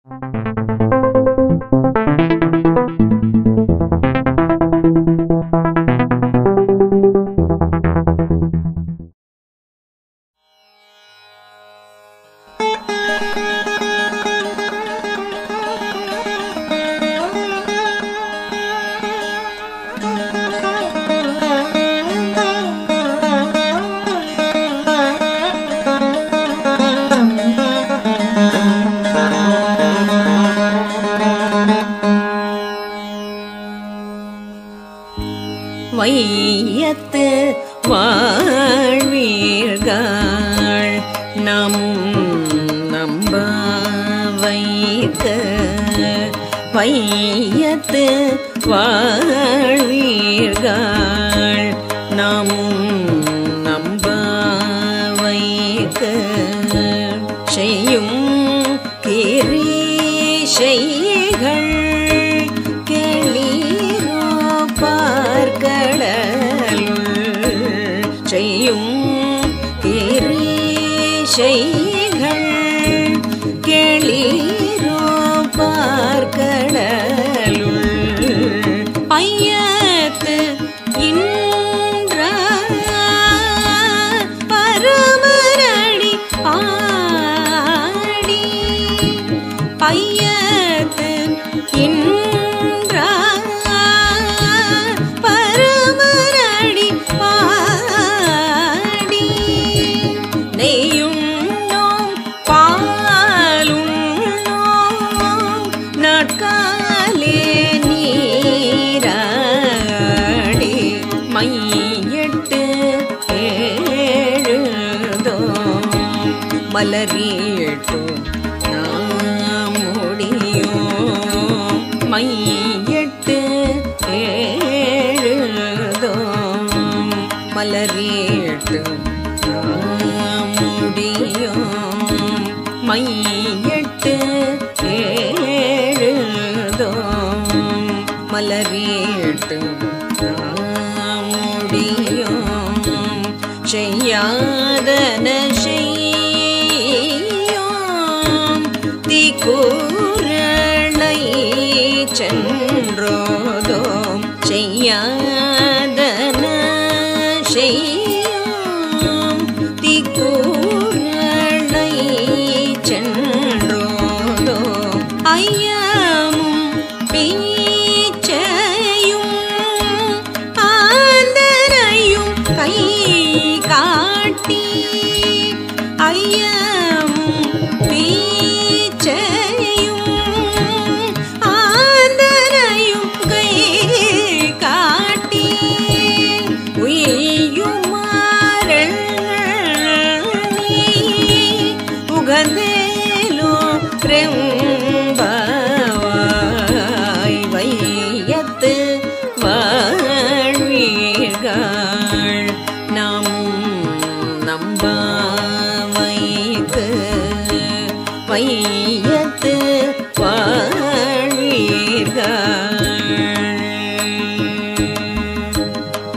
வையத்து வாழ்வீர்கள் நம் நம்ப வைக்க வையத்து வாழ்வீர்கள் நம் நம்ப வைக்க செய்யும் கிரீஷைகள் கேளீரோ பார்க்கடலுள் செய்யும் கிரீஷைகள் கேளீரோ பார்க்கடலுள் ஐயத்து இன்ற பரமரடி ஆடி ஐயத்து இன்ற பரமரடி பாடி நெய்யுண்ணோம் பாலுண்ணோம் நாட்காலே நீராடி மையட்டு ஏழுதோம் மலரீட்டும் நாம் முடியும் மையட்டு ஏழுதோம் மலரீட்டு நாம் முடியும் மையட்டு ஏழுதோம் மலரீட்டு நாம் முடியும் செய்யாதன செய்யோம் திக்கூரளை சென்றோதோம் செய்யாதன செய்யோம் திக்கூரளை சென்றோதோம் ஐயமும் பீச்சையும் ஆந்தரையும் கை காட்டி ஐயமும் பீச்சையும் ஆந்தரையும் கை காட்டி உய்யுமாறல் நீ உகந்தேலோ ரெம்பவாய் வையத்து வாழ்வீர்கள் நம் நம்ப வைக்கு வையத்து வாழ்வீர்கள்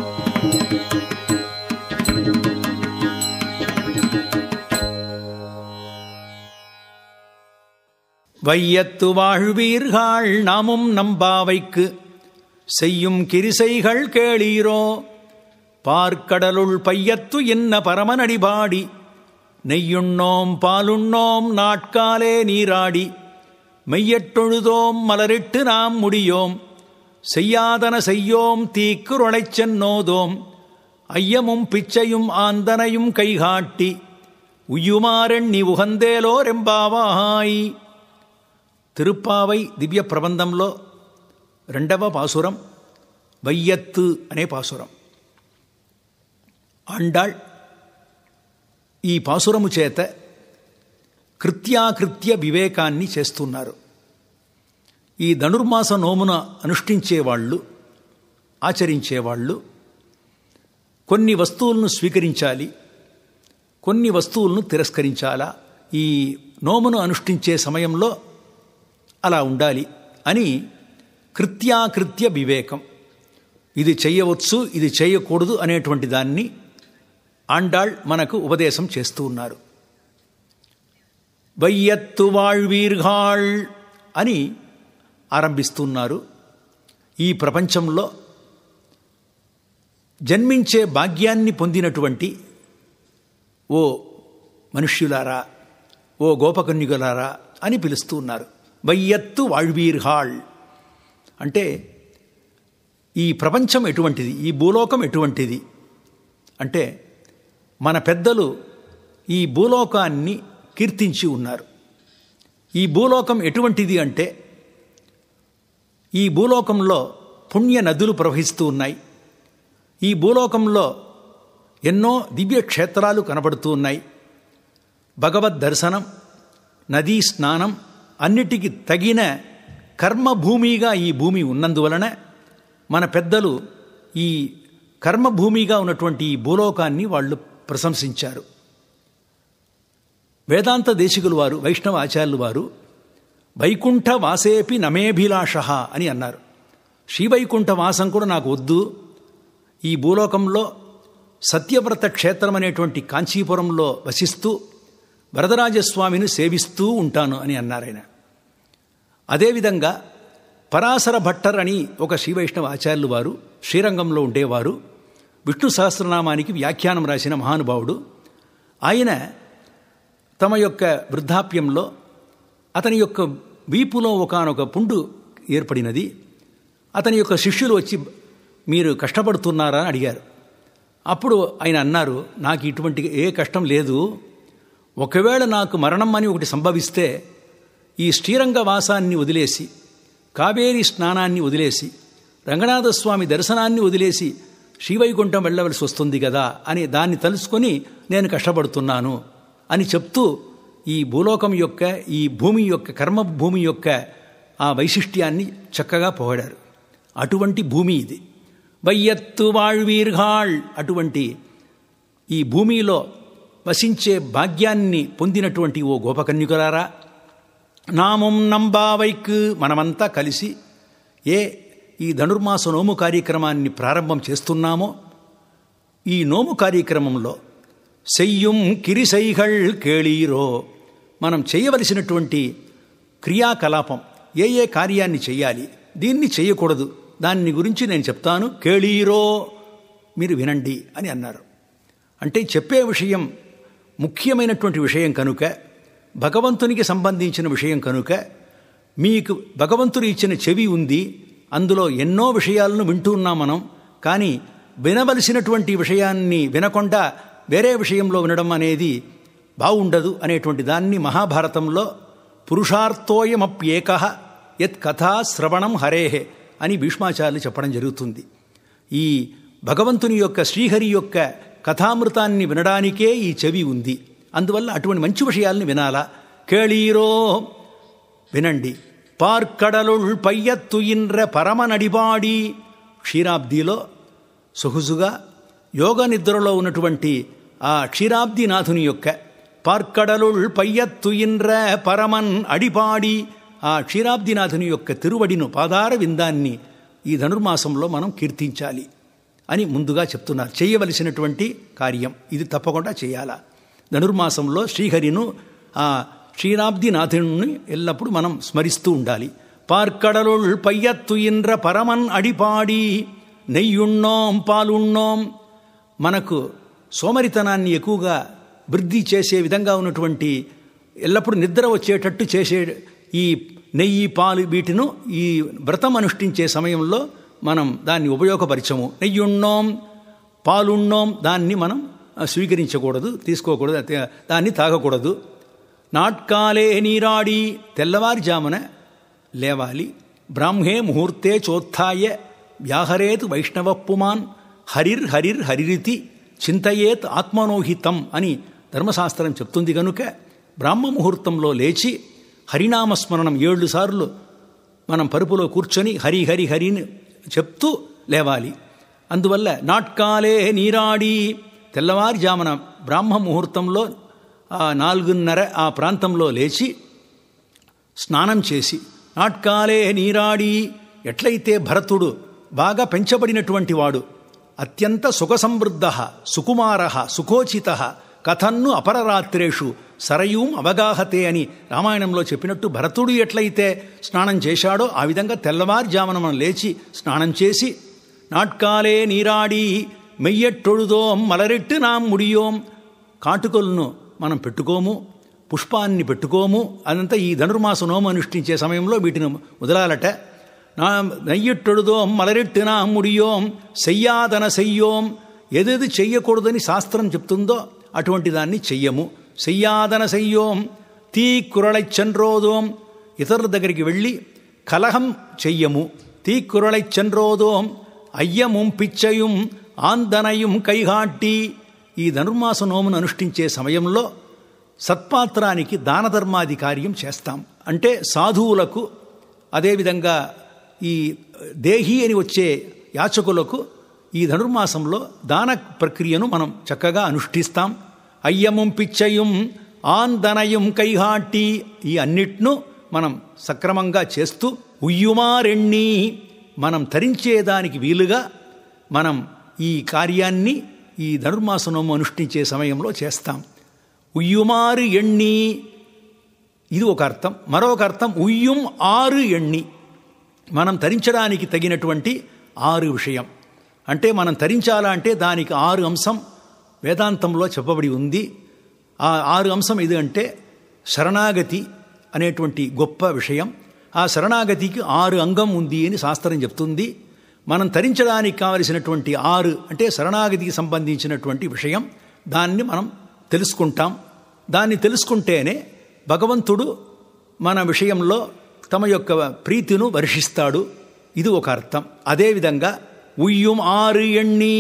வையத்து வாழ்வீர்கள் நாமும் நம்பாவைக்கு செய்யும் கிரிசைகள் கேளீரோ பார்க்கடலுள் பையத்து என்ன பரமனடிபாடி நெய்யுண்ணோம் பாலுண்ணோம் நாட்காலே நீராடி மெய்யட்டொழுதோம் மலரிட்டு நாம் முடியோம் செய்யாதன செய்யோம் தீக்குறளைச் சென்னோதோம் ஐயமும் பிச்சையும் ஆந்தனையும் கைகாட்டி ఉయ్యుమారెణ్ణి ఉహందేలో రెంబావాయి తిరుప్పావై దివ్య ప్రబంధంలో రెండవ పాసురం వయ్యత్తు అనే పాసురం ఆండాళ్ ఈ పాసురము చేత కృత్యాకృత్య వివేకాన్ని చేస్తున్నారు ఈ ధనుర్మాస నోమున అనుష్ఠించేవాళ్ళు ఆచరించేవాళ్ళు కొన్ని వస్తువులను స్వీకరించాలి కొన్ని వస్తువులను తిరస్కరించాలా ఈ నోమును అనుష్ఠించే సమయంలో అలా ఉండాలి అని కృత్యాకృత్య వివేకం ఇది చేయవచ్చు ఇది చేయకూడదు అనేటువంటి దాన్ని ఆండాళ్ మనకు ఉపదేశం చేస్తూ ఉన్నారు వైయత్తు వాళ్వీర్గాళ్ అని ఆరంభిస్తున్నారు ఈ ప్రపంచంలో జన్మించే భాగ్యాన్ని పొందినటువంటి ఓ మనుష్యులారా ఓ గోపకన్యుగలారా అని పిలుస్తూ ఉన్నారు వయ్యత్తు వాళ్వీర్హాళ్ అంటే ఈ ప్రపంచం ఎటువంటిది ఈ భూలోకం ఎటువంటిది అంటే మన పెద్దలు ఈ భూలోకాన్ని కీర్తించి ఉన్నారు ఈ భూలోకం ఎటువంటిది అంటే ఈ భూలోకంలో పుణ్య నదులు ప్రవహిస్తూ ఉన్నాయి ఈ భూలోకంలో ఎన్నో దివ్య క్షేత్రాలు కనబడుతూ ఉన్నాయి భగవద్ దర్శనం నదీ స్నానం అన్నిటికీ తగిన కర్మభూమిగా ఈ భూమి ఉన్నందువలన మన పెద్దలు ఈ కర్మభూమిగా ఉన్నటువంటి ఈ భూలోకాన్ని వాళ్ళు ప్రశంసించారు వేదాంత దేశికులు వారు వైష్ణవ ఆచార్యులు వారు వైకుంఠ వాసేపి నమేభిలాష అని అన్నారు శ్రీవైకుంఠ వాసం కూడా నాకు వద్దు ఈ భూలోకంలో సత్యవ్రత క్షేత్రం అనేటువంటి కాంచీపురంలో వసిస్తూ వరదరాజస్వామిని సేవిస్తూ ఉంటాను అని అన్నారాయన అదేవిధంగా పరాశర భట్టర్ అని ఒక శ్రీవైష్ణవ ఆచార్యులు వారు శ్రీరంగంలో ఉండేవారు విష్ణు సహస్రనామానికి వ్యాఖ్యానం రాసిన మహానుభావుడు ఆయన తమ యొక్క వృద్ధాప్యంలో అతని యొక్క వీపులో ఒకనొక పుండు ఏర్పడినది అతని యొక్క శిష్యులు వచ్చి మీరు కష్టపడుతున్నారా అని అడిగారు అప్పుడు ఆయన అన్నారు నాకు ఇటువంటి ఏ కష్టం లేదు ఒకవేళ నాకు మరణం అని ఒకటి సంభవిస్తే ఈ శ్రీరంగ వాసాన్ని వదిలేసి కావేరీ స్నానాన్ని వదిలేసి రంగనాథస్వామి దర్శనాన్ని వదిలేసి శ్రీవైకుంఠం వెళ్ళవలసి వస్తుంది కదా అని దాన్ని తలుసుకొని నేను కష్టపడుతున్నాను అని చెప్తూ ఈ భూలోకం యొక్క ఈ భూమి యొక్క కర్మభూమి యొక్క ఆ వైశిష్ట్యాన్ని చక్కగా పొగడారు అటువంటి భూమి ఇది వయ్యత్తు వాళ్వీర్ఘాళ్ అటువంటి ఈ భూమిలో వసించే భాగ్యాన్ని పొందినటువంటి ఓ గోపకన్యుకరారా నామం నంబావైక్ మనమంతా కలిసి ఏ ఈ ధనుర్మాస నోము కార్యక్రమాన్ని ప్రారంభం చేస్తున్నామో ఈ నోము కార్యక్రమంలో సెయ్యం కిరిసైహళ్ కేళీరో మనం చేయవలసినటువంటి క్రియాకలాపం ఏ ఏ కార్యాన్ని చేయాలి దీన్ని చేయకూడదు దాన్ని గురించి నేను చెప్తాను కేళీరో మీరు వినండి అని అన్నారు అంటే చెప్పే విషయం ముఖ్యమైనటువంటి విషయం కనుక భగవంతునికి సంబంధించిన విషయం కనుక మీకు భగవంతుడు ఇచ్చిన చెవి ఉంది అందులో ఎన్నో విషయాలను వింటూ ఉన్నాం మనం కానీ వినవలసినటువంటి విషయాన్ని వినకుండా వేరే విషయంలో వినడం అనేది బాగుండదు అనేటువంటి దాన్ని మహాభారతంలో పురుషార్థోయమప్యేక యత్ కథా శ్రవణం హరేహే అని భీష్మాచార్యులు చెప్పడం జరుగుతుంది ఈ భగవంతుని యొక్క శ్రీహరి యొక్క కథామృతాన్ని వినడానికే ఈ చెవి ఉంది అందువల్ల అటువంటి మంచి విషయాల్ని వినాలా కేళీరో వినండి పార్కడలుళ్ పయ్యత్తుయిన్ర పరమ నడిపాడి క్షీరాబ్దిలో సొగుసుగా యోగ నిద్రలో ఉన్నటువంటి ఆ క్షీరాబ్దినాథుని యొక్క పార్కడలుళ్ పయ్యత్తుయిన్ర పరమన్ అడిపాడి ఆ క్షీరాబ్దినాథుని యొక్క తిరువడిను పాదార విందాన్ని ఈ ధనుర్మాసంలో మనం కీర్తించాలి అని ముందుగా చెప్తున్నారు చేయవలసినటువంటి కార్యం ఇది తప్పకుండా చేయాలా ధనుర్మాసంలో శ్రీహరిను ఆ క్షీరాబ్దినాథుని ఎల్లప్పుడూ మనం స్మరిస్తూ ఉండాలి పార్కడలుళ్ పయ్యత్తుయిన్ర పరమన్ అడిపాడి నెయ్యున్నోం పాలున్నోం మనకు సోమరితనాన్ని ఎక్కువగా వృద్ధి చేసే విధంగా ఉన్నటువంటి ఎల్లప్పుడూ నిద్ర వచ్చేటట్టు చేసే ఈ నెయ్యి పాలు వీటిను ఈ వ్రతం అనుష్ఠించే సమయంలో మనం దాన్ని ఉపయోగపరచము నెయ్యున్నోం పాలున్నోం దాన్ని మనం స్వీకరించకూడదు తీసుకోకూడదు దాన్ని తాగకూడదు నాట్కాలే నీరాడి తెల్లవారుజామున లేవాలి బ్రాహ్మే ముహూర్తే చోత్థాయ వ్యాహరేత్ వైష్ణవ పుమాన్ హరిర్ హరిర్ హరిరితి చింతయేత్ ఆత్మనోహితం అని ధర్మశాస్త్రం చెప్తుంది కనుక బ్రాహ్మ ముహూర్తంలో లేచి హరినామస్మరణం ఏళ్ళు సార్లు మనం పరుపులో కూర్చొని హరి హరి హరిని చెప్తూ లేవాలి అందువల్ల నాట్కాలే నీరాడి తెల్లవారుజామున బ్రాహ్మ ముహూర్తంలో ఆ నాలుగున్నర ఆ ప్రాంతంలో లేచి స్నానం చేసి నాట్కాలే నీరాడి ఎట్లయితే భరతుడు బాగా పెంచబడినటువంటి వాడు అత్యంత సుఖ సమృద్ధ సుకుమార సుఖోచిత కథన్ను అపరరాత్రేషు సరయూం అవగాహతే అని రామాయణంలో చెప్పినట్టు భరతుడు ఎట్లయితే స్నానం చేశాడో ఆ విధంగా తెల్లవారుజామున మనం లేచి స్నానం చేసి నాట్కాలే నీరాడి మెయ్యట్టొழுదోం మలరెట్టు నాం ముడియోం కాటుకలను మనం పెట్టుకోము పుష్పాన్ని పెట్టుకోము అదంతా ఈ ధనుర్మాస నోము అనుష్ఠించే సమయంలో వీటిని వదలాలట నా నెయ్యట్టొழுదోం మలరెట్టు నా ముడియోం సెయ్యాదన సెయ్యోం ఏదేది చెయ్యకూడదని శాస్త్రం చెప్తుందో అటువంటి దాన్ని చెయ్యము సెయ్యాదన సెయ్యోం తీ కురళై చెన్రోదోం ఇతరుల దగ్గరికి వెళ్ళి కలహం చెయ్యము తీ కురళై చెన్రోదోం అయ్యముం పిచ్చయుం ఆందనయుం కైహాట్టి ఈ ధనుర్మాస నోమును అనుష్ఠించే సమయంలో సత్పాత్రానికి దానధర్మాది కార్యం చేస్తాం అంటే సాధువులకు అదేవిధంగా ఈ దేహి అని వచ్చే యాచకులకు ఈ ధనుర్మాసంలో దాన ప్రక్రియను మనం చక్కగా అనుష్ఠిస్తాం అయ్యముం పిచ్చయుం ఆందనయం కైహాట్టి ఈ అన్నిట్ను మనం సక్రమంగా చేస్తూ ఉయ్యుమారెణ్ణి మనం తరించేదానికి వీలుగా మనం ఈ కార్యాన్ని ఈ ధనుర్మాసనము అనుష్ఠించే సమయంలో చేస్తాం ఉయ్యుమారు ఎణ్ణి ఇది ఒక అర్థం మరొక అర్థం ఉయ్యం ఆరు ఎణ్ణి మనం తరించడానికి తగినటువంటి ఆరు విషయం అంటే మనం తరించాలా అంటే దానికి ఆరు అంశం వేదాంతంలో చెప్పబడి ఉంది ఆ ఆరు అంశం ఇది అంటే శరణాగతి అనేటువంటి గొప్ప విషయం ఆ శరణాగతికి ఆరు అంగం ఉంది అని శాస్త్రం చెప్తుంది మనం తరించడానికి కావలసినటువంటి ఆరు అంటే శరణాగతికి సంబంధించినటువంటి విషయం దాన్ని మనం తెలుసుకుంటాం దాన్ని తెలుసుకుంటేనే భగవంతుడు మన విషయంలో తమ యొక్క ప్రీతిను వర్షిస్తాడు ఇది ఒక అర్థం అదేవిధంగా ఉయ్యం ఆరు ఎണ്ണి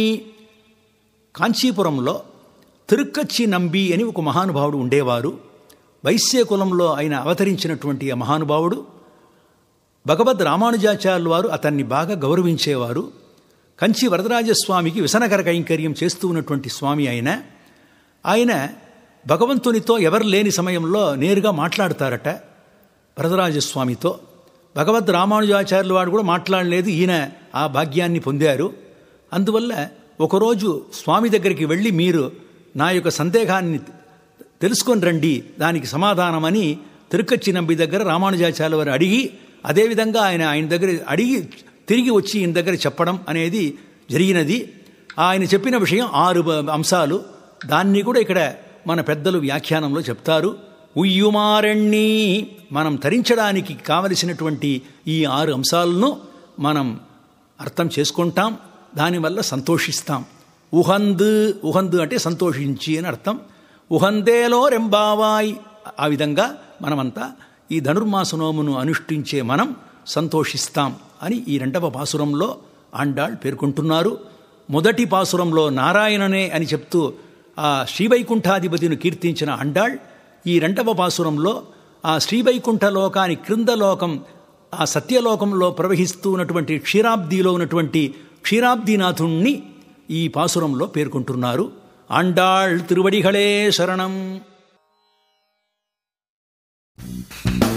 కాంచీపురంలో తిరుక్కచ్చి నంబి అని ఒక మహానుభావుడు ఉండేవారు వైశ్య కులంలో ఆయన అవతరించినటువంటి ఆ మహానుభావుడు భగవద్ రామానుజాచార్యుల వారు అతన్ని బాగా గౌరవించేవారు కంచి వరదరాజస్వామికి విసనకర కైంకర్యం చేస్తూ ఉన్నటువంటి స్వామి ఆయన ఆయన భగవంతునితో ఎవరు లేని సమయంలో నేరుగా మాట్లాడతారట వరదరాజస్వామితో భగవద్ రామానుజాచార్యుల వాడు కూడా మాట్లాడలేదు ఈయన ఆ భాగ్యాన్ని పొందారు అందువల్ల ఒకరోజు స్వామి దగ్గరికి వెళ్ళి మీరు నా యొక్క సందేహాన్ని తెలుసుకొని రండి దానికి సమాధానమని తిరుక్కచ్చి నంబి దగ్గర రామానుజాచార్యుల వారు అడిగి అదేవిధంగా ఆయన ఆయన దగ్గర అడిగి తిరిగి వచ్చి ఈయన దగ్గర చెప్పడం అనేది జరిగినది ఆయన చెప్పిన విషయం ఆరు అంశాలు దాన్ని కూడా ఇక్కడ మన పెద్దలు వ్యాఖ్యానంలో చెప్తారు ఉయ్యుమారణ్ణి మనం తరించడానికి కావలసినటువంటి ఈ ఆరు అంశాలను మనం అర్థం చేసుకుంటాం దానివల్ల సంతోషిస్తాం ఉహంద్ ఉహంద్ అంటే సంతోషించి అని అర్థం ఉహందేలో రెంబావాయ్ ఆ విధంగా మనమంతా ఈ ధనుర్మాస నోమును అనుష్ఠించే మనం సంతోషిస్తాం అని ఈ రెండవ పాసురంలో ఆండాళ్ పేర్కొంటున్నారు మొదటి పాసురంలో నారాయణనే అని చెప్తూ ఆ శ్రీవైకుంఠాధిపతిని కీర్తించిన అండాళ్ ఈ రెండవ పాసురంలో ఆ శ్రీవైకుంఠ లోకాని క్రింద లోకం ఆ సత్యలోకంలో ప్రవహిస్తూ ఉన్నటువంటి క్షీరాబ్దిలో ఉన్నటువంటి క్షీరాబ్దినాథుణ్ణి ఈ పాసురంలో పేర్కొంటున్నారు ఆండాళ్ తిరువడిகளே శరణం